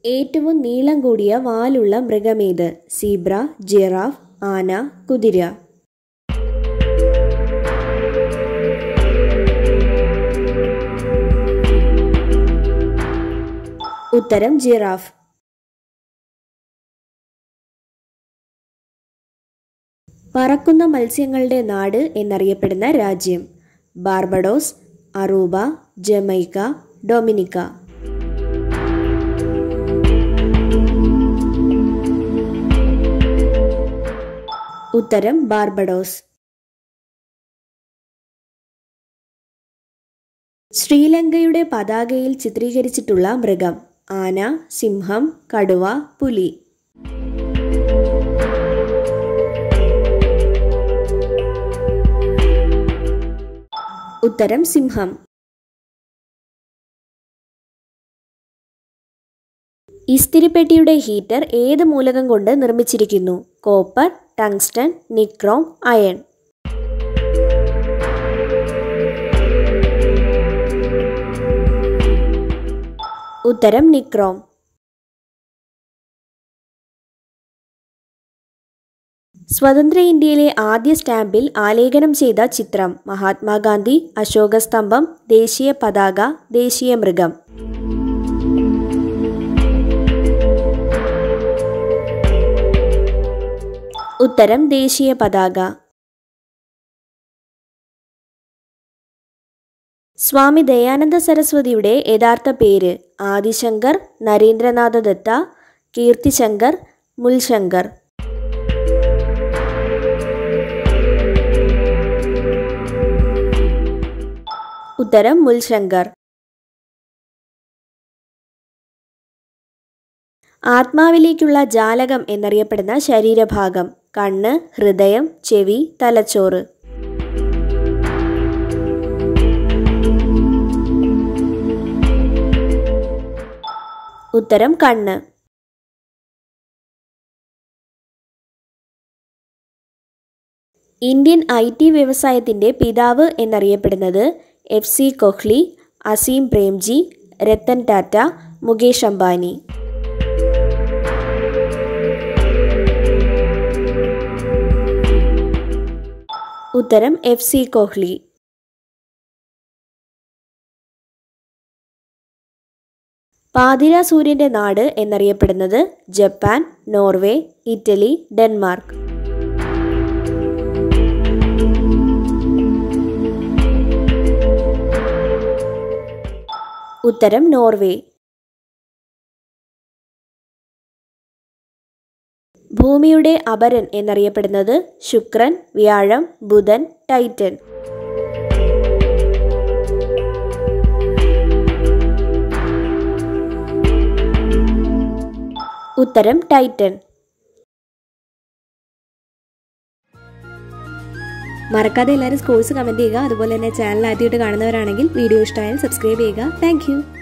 ഏറ്റവും നീളം കൂടിയ വാലുള്ള മൃഗമേത് സീബ്ര ജിറാഫ് ആന കുതിര ഉത്തരം ജിറാഫ് പറക്കുന്ന മത്സ്യങ്ങളുടെ നാട് എന്നറിയപ്പെടുന്ന രാജ്യം ബാർബഡോസ് അറൂബ ജമൈക്ക ഡൊമിനിക്ക ഉത്തരം ബാർബഡോസ് ശ്രീലങ്കയുടെ പതാകയിൽ ചിത്രീകരിച്ചിട്ടുള്ള മൃഗം ആന സിംഹം കടുവ പുലി ഉത്തരം സിംഹം ഇസ്തിരിപ്പെട്ടിയുടെ ഹീറ്റർ ഏത് മൂലകം കൊണ്ട് നിർമ്മിച്ചിരിക്കുന്നു കോപ്പർ ടങ്സ്റ്റൺ നിക്രോം അയൺ ഉത്തരം നിക്രോം സ്വതന്ത്ര ഇന്ത്യയിലെ ആദ്യ സ്റ്റാമ്പിൽ ആലേഖനം ചെയ്ത ചിത്രം മഹാത്മാഗാന്ധി അശോകസ്തംഭം ദേശീയ പതാക ദേശീയ മൃഗം ഉത്തരം ദേശീയ പതാക സ്വാമി ദയാനന്ദ സരസ്വതിയുടെ യഥാർത്ഥ പേര് ആദിശങ്കർ നരേന്ദ്രനാഥ ദത്ത കീർത്തിശങ്കർ മുൽശങ്കർ ഉത്തരം മുൽശങ്കർ ആത്മാവിലേക്കുള്ള ജാലകം എന്നറിയപ്പെടുന്ന ശരീരഭാഗം കണ്ണ് ഹൃദയം ചെവി തലച്ചോറ് ഉത്തരം കണ്ണ് ഇന്ത്യൻ ഐ ടി വ്യവസായത്തിന്റെ പിതാവ് എന്നറിയപ്പെടുന്നത് എഫ് സി കൊഹ്ലി അസീം പ്രേംജി രത്തൻ ടാറ്റ മുകേഷ് അംബാനി ഉത്തരം എഫ് സി കോഹ്ലി പാതിര സൂര്യന്റെ നാട് എന്നറിയപ്പെടുന്നത് ജപ്പാൻ നോർവേ ഇറ്റലി ഡെൻമാർക്ക് ഉത്തരം നോർവേ ഭൂമിയുടെ അപരൻ എന്നറിയപ്പെടുന്നത് ശുക്രൻ വ്യാഴം ബുധൻ ടൈറ്റൻ ഉത്തരം ടൈറ്റൻ മറക്കാതെ എല്ലാവരും സ്കോഴ്സ് കമൻറ്റ് ചെയ്യുക അതുപോലെ തന്നെ ചാനൽ ആദ്യമായിട്ട് കാണുന്നവരാണെങ്കിൽ വീഡിയോ ഇഷ്ടമായാൽ സബ്സ്ക്രൈബ് ചെയ്യുക താങ്ക്